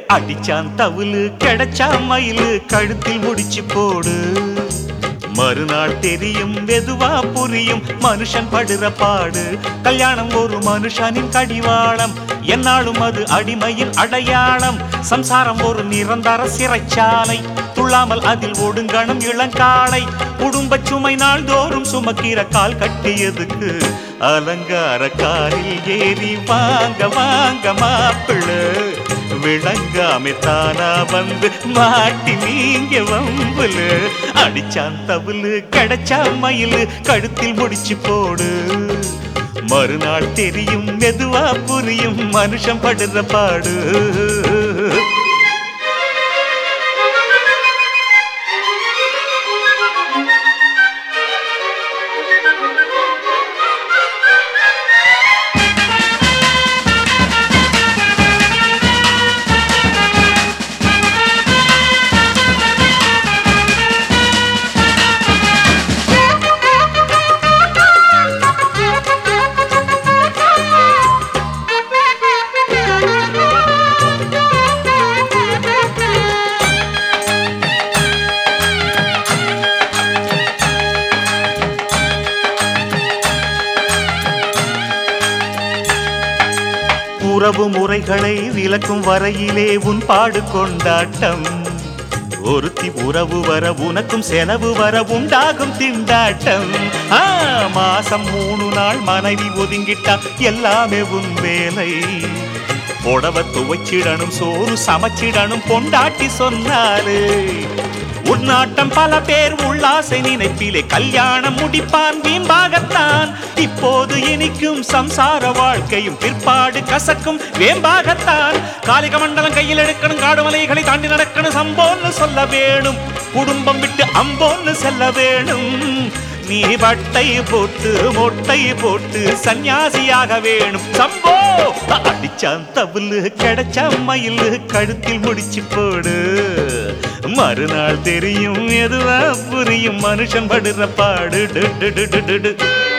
அடிச்சான் தவுலு கிடைச்சா மயிலு கழுத்தில் முடிச்சு போடு மறுநாள் தெரியும் மெதுவா புரியும் மனுஷன் படுற பாடு கல்யாணம் ஒரு மனுஷனின் கடிவாளம் என்னாலும் அது அடிமையின் அடையாளம் சம்சாரம் ஒரு நிரந்தர சிறைச்சாலை துள்ளாமல் அதில் ஒடுங்கணும் இளங்காலை குடும்ப சுமை நாள்தோறும் சுமக்கிற கால் கட்டியதுக்கு அலங்கார காரில் ஏறி வாங்க வாங்க மாப்பிள்ளை விளங்காம தானா வந்து மாட்டி நீங்க வம்புல அடிச்சான் தவுலு கிடைச்சா மயிலு கழுத்தில் முடிச்சு போடு மறுநாள் தெரியும் மெதுவா புரியும் மனுஷன் படுற பாடு உறவு முறைகளை விளக்கும் வரையிலே உன் பாடு கொண்டாட்டம் ஒருத்தி உறவு வர உனக்கும் செலவு வர உண்டாகும் திண்டாட்டம் ஆ, மாசம் மூணு நாள் மனைவி ஒதுங்கிட்டா எல்லாமே உன் வேலை புடவ துவைச்சிடணும் சோறு சமைச்சிடணும் பொண்டாட்டி சொன்னாரு உன்னாட்டம் பல பேர் உல்லாசை நினைப்பிலே கல்யாணம் முடிப்பான் வீம்பாகத்தான் இப்போது இனிக்கும் சம்சார வாழ்க்கையும் பிற்பாடு கசக்கும் வேம்பாகத்தான் காலிக மண்டலம் கையில் எடுக்கணும் காடு மலைகளை தாண்டி நடக்கணும் சம்போன்னு சொல்ல வேணும் குடும்பம் விட்டு அம்போன்னு செல்ல வேணும் நீ வட்டை போட்டு மொட்டை போட்டு சந்நியாசியாக வேணும் சம்போ அடிச்சான் தவுலு கிடைச்சா மயிலு கழுத்தில் முடிச்சு போடு மறுநாள் தெரியும் எதுவா புரியும் மனுஷன் படுற பாடு டு, டு, டு, டு, டு, டு.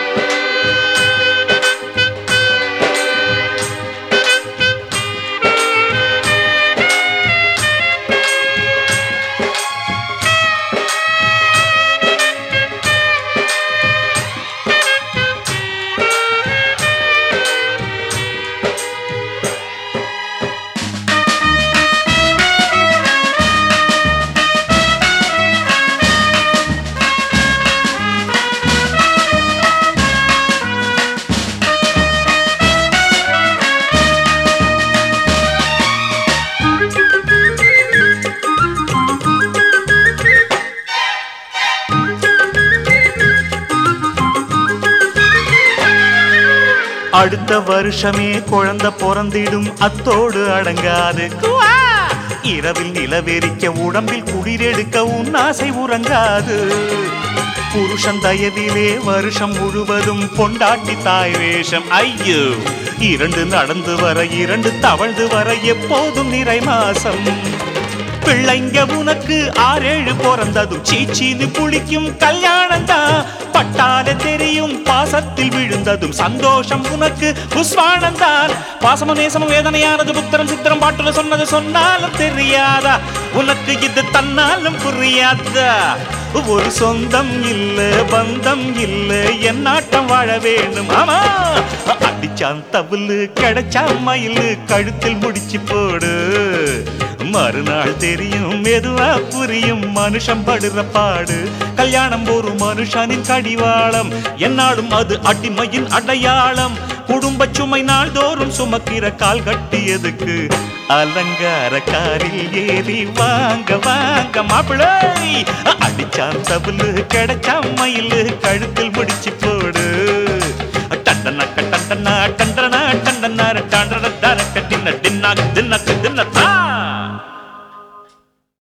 அடுத்த வருஷமே குழந்தை பிறந்திடும் அத்தோடு அடங்காது குவா! இரவில் நிலவெறிக்க உடம்பில் குளிரெடுக்க உன் ஆசை உறங்காது புருஷன் தயவிலே வருஷம் முழுவதும் பொண்டாட்டி தாய் வேஷம் ஐயோ இரண்டு நடந்து வர இரண்டு தவழ்ந்து வர எப்போதும் நிறை மாசம் பிள்ளைங்க உனக்கு ஆறேழு பிறந்ததும் சீச்சின்னு புளிக்கும் கல்யாணம் தான் பட்டால தெரியும் பாசத்தில் விழுந்ததும் சந்தோஷம் உனக்கு புஸ்வானம் தான் பாசமும் நேசமும் வேதனையானது புத்திரம் சித்திரம் பாட்டுல சொன்னது சொன்னாலும் தெரியாதா உனக்கு இது தன்னாலும் புரியாதா ஒரு சொந்தம் இல்ல பந்தம் இல்ல என் நாட்டம் வாழ வேணும் ஆமா அடிச்சான் தவுலு கிடைச்சா மயிலு கழுத்தில் முடிச்சு போடு மறுநாள் தெரியும் மெதுவா புரியும் மனுஷன் படுற பாடு கல்யாணம் ஒரு மனுஷனின் கடிவாளம் என்னாலும் அது அடிமையின் அடையாளம் குடும்ப சுமை நாள்தோறும் சுமக்கிற கால் கட்டியதுக்கு அலங்கார காரில் ஏறி வாங்க வாங்க மாப்பிளை அடிச்சான் தவுலு கிடைச்சா மயிலு கழுத்தில் முடிச்சு போடு டண்டனக்க டண்டனா டண்டனா டண்டனா டண்டன டரக்க டின்ன டின்னாக்கு தின்னக்கு தின்னத்தா